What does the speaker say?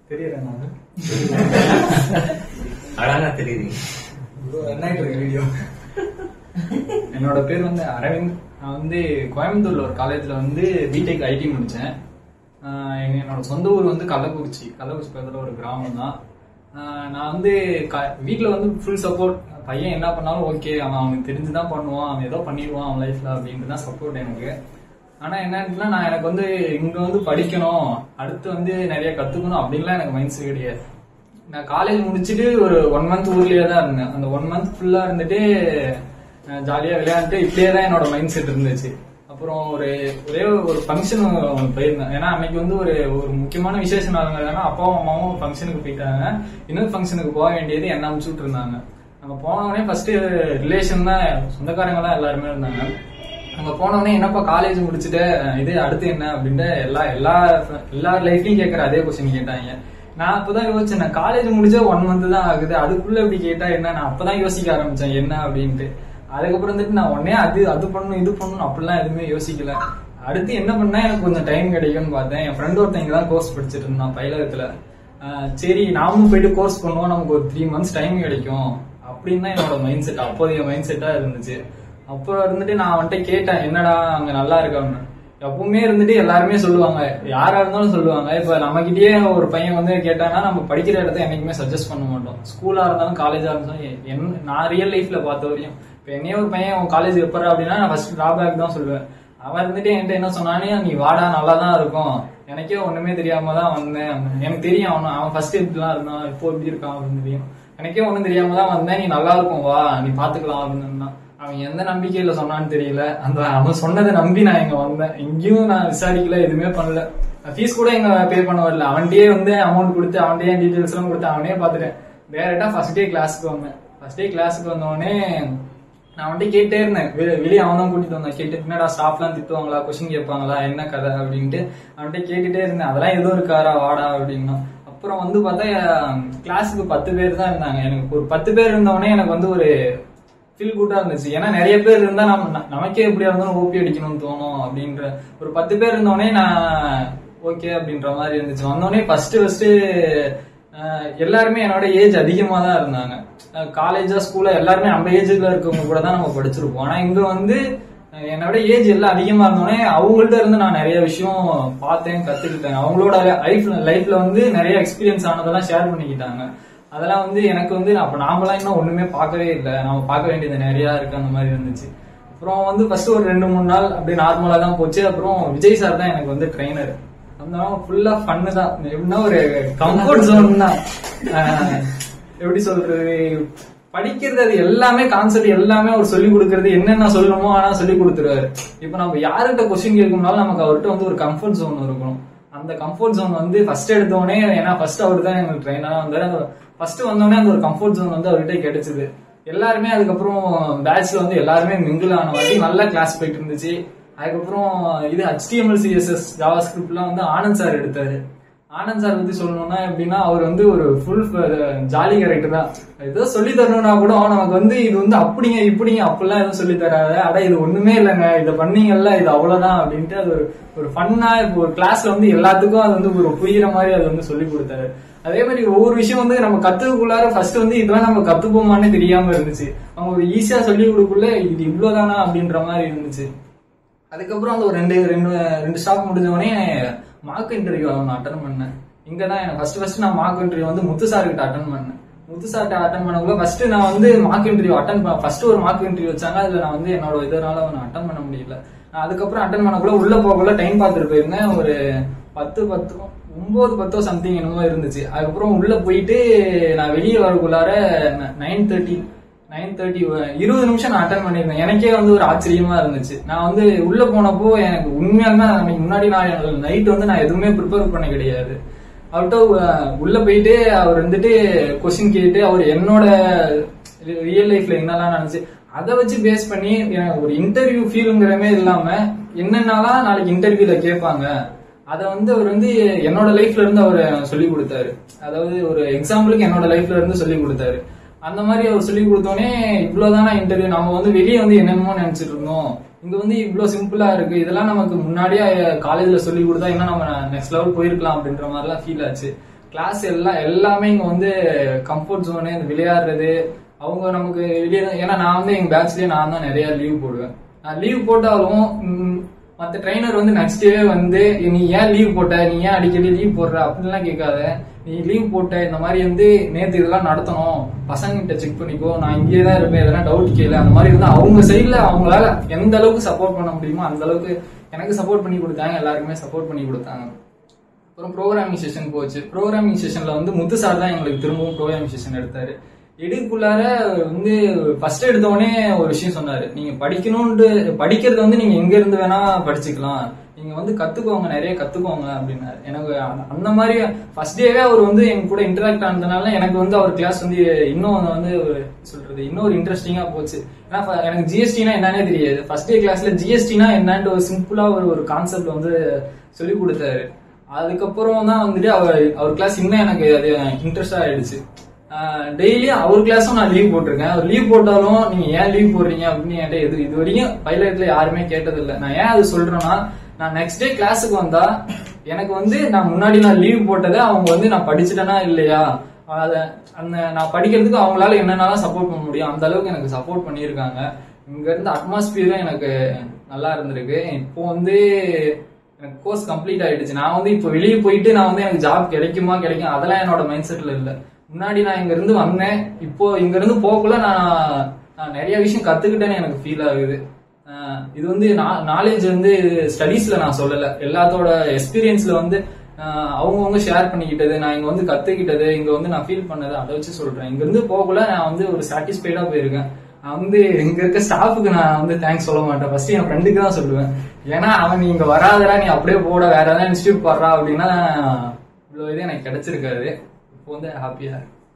தெரியல நான் அழகா தெரியுது ப்ரோ என்ன ஆயிட்டு இருக்கு வீடியோ என்னோட பேர் வந்து அரவிந்த் நான் வந்து கோயம்புத்தூர்ல ஒரு காலேஜ்ல வந்து பிடெக் ஐடி முடிச்சேன் ஆஹ் எங்க- என்னோட சொந்த ஊர் வந்து கள்ளக்குறிச்சி கள்ளக்குறிச்சி பக்கத்துல ஒரு கிராமம் தான் ஆஹ் நான் வந்து க- வீட்ல வந்து ஃபுல் சப்போர்ட் பையன் என்ன பண்ணாலும் ஓகே அவன் அவனுக்கு தெரிஞ்சுதான் பண்ணுவான் அவன் ஏதோ பண்ணிடுவான் அவன் லைஃப்ல அப்படின்ட்டு தான் சப்போர்ட் எனக்கு ஆனா என்னன்னா நான் எனக்கு வந்து இங்க வந்து படிக்கணும் அடுத்து வந்து நிறைய கத்துக்கணும் அப்படின்லாம் எனக்கு மைண்ட் செட் கிடையாது நான் காலேஜ் முடிச்சுட்டு ஒரு ஒன் மந்த் ஊர்லயே தான் இருந்தேன் அந்த ஒன் மந்த் ஃபுல்லா இருந்துட்டு ஜாலியா விளையாண்டுட்டு இப்படியே தான் என்னோட மைண்ட் செட் இருந்துச்சு அப்புறம் ஒரு ஒரே ஒரு ஃபங்க்ஷன் போயிருந்தேன் ஏன்னா அன்னைக்கு வந்து ஒரு ஒரு முக்கியமான விசேஷ நாளுங்கிறதுனா அப்பாவும் அம்மாவும் ஃபங்க்ஷனுக்கு போயிட்டாங்க இன்னொரு ஃபங்க்ஷனுக்கு போக வேண்டியது என்ன அனுப்பிச்சுட்டு இருந்தாங்க அங்க போன உடனே ஃபர்ஸ்ட் ரிலேஷன் தான் சொந்தக்காரங்க தான் எல்லாருமே இருந்தாங்க அங்க போன உடனே என்னப்பா காலேஜ் முடிச்சுட்டு இது அடுத்து என்ன அப்படின்ட்டு எல்லா எல்லா எல்லா லைஃப்லயும் கேட்கற அதே கொஸ்டின் கேட்டாங்க நான் அப்பதான் யோசிச்சேன் நான் காலேஜ் முடிச்ச ஒன் மந்த் தான் ஆகுது அதுக்குள்ள இப்படி கேட்டா என்ன நான் அப்பதான் யோசிக்க ஆரம்பிச்சேன் என்ன அப்படின்ட்டு அதுக்கப்புறம் வந்துட்டு நான் உடனே அது அது பண்ணணும் இது பண்ணணும் அப்படிலாம் எதுவுமே யோசிக்கல அடுத்து என்ன பண்ணா எனக்கு கொஞ்சம் டைம் கிடைக்கும்னு பார்த்தேன் என் ஃப்ரெண்ட் ஒருத்தங்க தான் கோர்ஸ் படிச்சுட்டு இருந்தான் பயிலகத்துல ஆஹ் சரி நாமளும் போயிட்டு கோர்ஸ் பண்ணுவோம் நமக்கு ஒரு த்ரீ மந்த்ஸ் டைம் கிடைக்கும் அப்படின்னு தான் என்னோட மைண்ட் செட் அப்போதைய மைண்ட் செட்டா இருந்துச்சு அப்போ இருந்துட்டு நான் அவன்கிட்ட கேட்டேன் என்னடா அங்க நல்லா இருக்கான்னு எப்பவுமே இருந்துட்டு எல்லாருமே சொல்லுவாங்க யாரா இருந்தாலும் சொல்லுவாங்க இப்ப நம்ம கிட்டயே ஒரு பையன் வந்து கேட்டானா நம்ம படிக்கிற இடத்த என்னைக்குமே சஜஸ்ட் பண்ண மாட்டோம் ஸ்கூலா இருந்தாலும் காலேஜா இருந்தாலும் எ- என்ன நான் ரியல் லைஃப்ல பார்த்த வரையும் இப்ப என்னையே ஒரு பையன் உன் காலேஜ் எப்பறா அப்படின்னா நான் ஃபர்ஸ்ட் டிராபேக் தான் சொல்லுவேன் அவன் இருந்துட்டு என்கிட்ட என்ன சொன்னானே நீ வாடா நல்லா தான் இருக்கும் எனக்கே ஒண்ணுமே தெரியாம தான் வந்தேன் எனக்கு தெரியும் அவன் அவன் ஃபர்ஸ்ட் இப்படிலாம் இருந்தான் இப்போ இப்படி இருக்கான் அப்படின்னு தெரியும் எனக்கே ஒண்ணும் தெரியாம தான் வந்தேன் நீ நல்லா இருக்கும் வா நீ பாத்துக்கலாம் அப்படின்னு இருந்தான். அவன் எந்த நம்பிக்கையில சொன்னான்னு தெரியல அந்த அவன் சொன்னதை நம்பி நான் இங்க வந்தேன் எங்கேயும் நான் விசாரிக்கல எதுவுமே பண்ணல ஃபீஸ் கூட எங்க பே பண்ண வரல அவன்கிட்டயே வந்து அமௌண்ட் கொடுத்து அவன்கிட்டயே டீடைல்ஸ் எல்லாம் கொடுத்து அவனே பாத்துட்டேன் டேரக்டா ஃபர்ஸ்ட் டே கிளாஸுக்கு வந்தேன் ஃபர்ஸ்ட் டே கிளாஸுக்கு வந்த உடனே நான் அவன்கிட்ட கேட்டே இருந்தேன் வெ- வெளியே அவன் தான் கூட்டிட்டு வந்தான் கேட்டு என்னடா ஸ்டாஃப்லாம் திட்டுவாங்களா கொஸ்டின் கேட்பாங்களா என்ன கதை அப்படின்ட்டு அவன்கிட்ட கேட்டுட்டே இருந்தேன் அதெல்லாம் எதுவும் இருக்காரா வாடா அப்படின்னா அப்புறம் வந்து பார்த்தா கிளாஸுக்கு பத்து பேர் தான் இருந்தாங்க எனக்கு ஒரு பத்து பேர் இருந்தவொடனே எனக்கு வந்து ஒரு ஃபீல் குட்டா இருந்துச்சு ஏன்னா நிறைய பேர் இருந்தா நம்ம ந- நமக்கே எப்படியா இருந்தாலும் ஓபி அடிக்கணும்னு தோணும் அப்படின்ற ஒரு பத்து பேர் இருந்தோடனே நான் ஓகே அப்படின்ற மாதிரி இருந்துச்சு வந்தோடனே ஃபர்ஸ்ட் ஃபர்ஸ்ட் எல்லாருமே என்னோட ஏஜ் அதிகமா தான் இருந்தாங்க காலேஜா ஸ்கூலா எல்லாருமே நம்ம ஏஜ்ல இருக்கவங்க கூட தான் நம்ம படிச்சிருப்போம் ஆனா இங்க வந்து அஹ், என்னோட ஏஜ் எல்லாம் அதிகமா இருந்தோடனே அவங்கள்ட்ட இருந்து நான் நிறைய விஷயம் பார்த்தேன் கத்துக்கிட்டேன் அவங்களோட லைஃப்ல லைஃப்ல வந்து நிறைய எக்ஸ்பீரியன்ஸ் ஆனதெல்லாம் ஷேர் பண்ணிக்கிட்டாங்க அதெல்லாம் வந்து எனக்கு வந்து அப்ப நாமலாம் இன்னும் ஒண்ணுமே பார்க்கவே இல்லை நாம பார்க்க வேண்டியது நிறைய இருக்கு அந்த மாதிரி இருந்துச்சு அப்புறம் வந்து ஃபர்ஸ்ட் ஒரு ரெண்டு மூணு நாள் அப்படியே நார்மலா தான் போச்சு அப்புறம் விஜய் சார் தான் எனக்கு வந்து ட்ரைனர் அந்த ஃபுல்லா ஃபன்னு தான் எப்படின்னா ஒரு கம்ஃபர்ட் ஜோன் தான் ஆஹ் எப்படி சொல்றது படிக்கிறது அது எல்லாமே கான்செப்ட் எல்லாமே அவர் சொல்லி கொடுக்கறது என்னென்ன சொல்லணுமோ ஆனா சொல்லி கொடுத்துருவாரு இப்ப நம்ம யார்கிட்ட கொஸ்டின் கேட்கும்னாலும் நமக்கு அவர்கிட்ட வந்து ஒரு கம்ஃபர்ட் ஜோன் இருக்கணும் அந்த கம்ஃபர்ட் ஜோன் வந்து ஃபர்ஸ்ட் எடுத்தோடனே ஏன்னா ஃபர்ஸ்ட் அவர் தான் எங்களுக்கு ட்ரைனரா வந்தாரு அந்த ஃபர்ஸ்ட் வந்தோடனே அந்த ஒரு கம்ஃபர்ட் ஜோன் வந்து அவர்கிட்ட கிடைச்சது எல்லாருமே அதுக்கப்புறம் பேட்ச்ல வந்து எல்லாருமே மிங்கிள் ஆன வாட்டி நல்ல கிளாஸ் போயிட்டு இருந்துச்சு அதுக்கப்புறம் இது HTML CSS ஜாவா ஸ்கிரிப்ட்லாம் வந்து ஆனந்த் சார் எடுத்தாரு ஆனந்த் சார் பத்தி சொல்லணும்னா எப்படின்னா அவர் வந்து ஒரு ஃபுல் ஜாலி கேரக்டர் தான் ஏதோ சொல்லி தரணும்னா கூட நமக்கு வந்து இது வந்து அப்படிங்க இப்படிங்க அப்படிலாம் எதுவும் சொல்லி தராத அட இது ஒண்ணுமே இல்லைங்க இதை பண்ணீங்கல்ல இது அவ்வளவுதான் அப்படின்ட்டு அது ஒரு- ஒரு ஃபன்னா இப்போ ஒரு கிளாஸ்ல வந்து எல்லாத்துக்கும் அது வந்து ஒரு புரியுற மாதிரி அது வந்து சொல்லி கொடுத்தாரு அதே மாதிரி ஒவ்வொரு விஷயம் வந்து நம்ம கத்துக்குள்ளார ஃபர்ஸ்ட் வந்து இதெல்லாம் நம்ம கத்துப்போமான்னு தெரியாம இருந்துச்சு அவங்க ஒரு ஈஸியா சொல்லி கொடுக்குள்ள இது இவ்வளவுதானா அப்படின்ற மாதிரி இருந்துச்சு அதுக்கப்புறம் அந்த ஒரு ரெண்டு ரெண்டு ரெண்டு ஸ்டாப் முடிஞ்ச உடனே மார்க் இன்டர்வியூ நான் அட்டன் பண்ணேன் இங்க தான் எனக்கு ஃபர்ஸ்ட் ஃபர்ஸ்ட் நான் மார்க் இன்டர்வியூ வந்து முத்து சார் கிட்ட அட்டன் பண்ணேன் முத்து சார்ட்ட அட்டன் பண்ணக்குள்ள ஃபர்ஸ்ட் நான் வந்து மார்க் இன்டர்வியூ அட்டன் ஃபர்ஸ்ட் ஒரு மார்க் இன்டர்வியூ வச்சாங்க அதுல நான் வந்து என்னோட இதனால நான் அட்டன் பண்ண முடியல நான் அதுக்கப்புறம் அட்டன் பண்ணக்குள்ள உள்ள போகக்குள்ள டைம் பார்த்துட்டு போயிருந்தேன் ஒரு பத்து பத்து ஒன்பது பத்தோ சம்திங் என்னமோ இருந்துச்சு அதுக்கப்புறம் உள்ள போயிட்டு நான் வெளியே வரக்குள்ளார நைன் தேர்ட்டி நைன் தேர்ட்டி இருபது நிமிஷம் நான் அட்டன் பண்ணியிருந்தேன் எனக்கே வந்து ஒரு ஆச்சரியமா இருந்துச்சு நான் வந்து உள்ள போனப்போ எனக்கு உண்மையாலுமே அன்னைக்கு முன்னாடி நான் நைட் வந்து நான் எதுவுமே ப்ரிப்பேர் பண்ண கிடையாது அவர்கிட்ட உ- உள்ள போயிட்டு அவர் வந்துட்டு கொஸ்டின் கேட்டு அவர் என்னோட ரியல் லைஃப்ல என்னெல்லாம் நடந்துச்சு அதை வச்சு பேஸ் பண்ணி எனக்கு ஒரு இன்டர்வியூ ஃபீலுங்கிறமே இல்லாம என்னென்னலாம் நாளைக்கு இன்டர்வியூல கேட்பாங்க அத வந்து அவர் வந்து என்னோட லைஃப்ல இருந்து அவர் சொல்லி கொடுத்தாரு அதாவது ஒரு எக்ஸாம்பிளுக்கு என்னோட லைஃப்ல இருந்து சொல்லி கொடுத்தாரு அந்த மாதிரி அவர் சொல்லி கொடுத்தோடனே இவ்வளவுதானா இன்டர்வியூ நம்ம வந்து வெளியே வந்து என்னென்னமோ நினைச்சிட்டு இருந்தோம் இங்க வந்து இவ்வளவு சிம்பிளா இருக்கு இதெல்லாம் நமக்கு முன்னாடியே காலேஜ்ல சொல்லி கொடுத்தா இன்னும் நம்ம நெக்ஸ்ட் லெவல் போயிருக்கலாம் அப்படின்ற மாதிரிலாம் ஃபீல் ஆச்சு கிளாஸ் எல்லாம் எல்லாமே இங்க வந்து கம்ஃபர்ட் ஜோனு இந்த விளையாடுறது அவங்க நமக்கு வெளியே ஏன்னா நான் வந்து எங்க பேட்ச்லயே நான் தான் நிறைய லீவ் போடுவேன் நான் லீவ் போட்டாலும் ம், மத்த ட்ரைனர் வந்து நெக்ஸ்ட் டே வந்து நீ ஏன் லீவ் போட்ட நீ ஏன் அடிக்கடி லீவ் போடுற அப்படின்லாம் கேட்காத நீ லீவ் போட்ட இந்த மாதிரி வந்து நேத்து இதெல்லாம் நடத்தணும் பசங்கிட்ட செக் பண்ணிக்கோ நான் இங்கே தான் இருப்பேன் எதனா டவுட் கேளு அந்த மாதிரி இருந்தா அவங்க சைடுல அவங்களால எந்த அளவுக்கு சப்போர்ட் பண்ண முடியுமோ அந்த அளவுக்கு எனக்கு சப்போர்ட் பண்ணி கொடுத்தாங்க எல்லாருக்குமே சப்போர்ட் பண்ணி கொடுத்தாங்க அப்புறம் ப்ரோக்ராமிங் செஷன் போச்சு ப்ரோக்ராமிங் செஷன்ல வந்து முத்து சார் தான் எங்களுக்கு திரும்பவும் ப்ரோக்ராமிங் செஷன் எடுத்தாரு எடுக்குள்ளார வந்து ஃபர்ஸ்ட் எடுத்த உடனே ஒரு விஷயம் சொன்னாரு நீங்க படிக்கணும்னு படிக்கிறது வந்து நீங்க எங்க இருந்து வேணா படிச்சுக்கலாம் நீங்க வந்து கத்துக்கோங்க நிறைய கத்துக்கோங்க அப்படின்னாரு எனக்கு அந்த- அந்த மாதிரி ஃபர்ஸ்ட் டேவே அவர் வந்து எங்க கூட இன்டராக்ட் ஆனதுனால எனக்கு வந்து அவர் கிளாஸ் வந்து இன்னும் வந்து ஒரு சொல்றது இன்னும் ஒரு இன்ட்ரெஸ்டிங்கா போச்சு ஏன்னா ஃப- எனக்கு ஜிஎஸ்டினா என்னன்னே தெரியாது ஃபர்ஸ்ட் டே கிளாஸ்ல ஜிஎஸ்டினா என்னன்ட்டு ஒரு சிம்பிளா ஒரு ஒரு கான்செப்ட் வந்து சொல்லி கொடுத்தாரு அதுக்கப்புறம் தான் வந்துட்டு அவர் அவர் கிளாஸ் இன்னும் எனக்கு அது இன்ட்ரெஸ்டா ஆயிடுச்சு டெய்லி அவர் கிளாஸும் நான் லீவ் போட்டிருக்கேன் அவர் லீவ் போட்டாலும் நீங்க ஏன் லீவ் போடுறீங்க அப்படின்னு என்கிட்ட இது இது வரைக்கும் பைலட்ல யாருமே கேட்டது இல்ல நான் ஏன் அது சொல்றேன்னா நான் நெக்ஸ்ட் டே கிளாஸுக்கு வந்தா எனக்கு வந்து நான் முன்னாடி நான் லீவ் போட்டதை அவங்க வந்து நான் படிச்சுட்டேனா இல்லையா அத அந்த நான் படிக்கிறதுக்கு அவங்களால என்னென்னலாம் சப்போர்ட் பண்ண முடியும் அந்த அளவுக்கு எனக்கு சப்போர்ட் பண்ணியிருக்காங்க இங்க இருந்த அட்மாஸ்பியரும் எனக்கு நல்லா இருந்திருக்கு இப்போ வந்து எனக்கு கோர்ஸ் கம்ப்ளீட் ஆயிடுச்சு நான் வந்து இப்போ வெளியே போயிட்டு நான் வந்து எனக்கு ஜாப் கிடைக்குமா கிடைக்கும் அதெல்லாம் என்னோட மைண்ட் செட்ல இல்ல முன்னாடி நான் இங்க இருந்து வந்தேன் இப்போ இங்க இருந்து போகக்குள்ள நான் நான் நிறைய விஷயம் கத்துக்கிட்டேன்னு எனக்கு ஃபீல் ஆகுது ஆஹ் இது வந்து நாலேஜ் வந்து ஸ்டடீஸ்ல நான் சொல்லல எல்லாத்தோட எக்ஸ்பீரியன்ஸ்ல வந்து ஆஹ் அவங்கவங்க ஷேர் பண்ணிக்கிட்டது நான் இங்க வந்து கத்துக்கிட்டது இங்க வந்து நான் ஃபீல் பண்ணது அதை வச்சு சொல்றேன் இங்க இருந்து போகக்குள்ள நான் வந்து ஒரு சாட்டிஸ்ஃபைடா போயிருக்கேன் நான் வந்து இங்க இருக்க ஸ்டாஃபுக்கு நான் வந்து தேங்க்ஸ் சொல்ல மாட்டேன் ஃபர்ஸ்ட் என் ஃப்ரெண்டுக்கு தான் சொல்லுவேன் ஏன்னா அவன் நீ இங்க வராதடா நீ அப்படியே போட வேற ஏதாவது இன்ஸ்டியூட் போடுறா அப்படின்னா இவ்வளவு இது எனக்கு கிடைச்சிருக்காது இப்போ வந்து ஹாப்பியா இருக்கு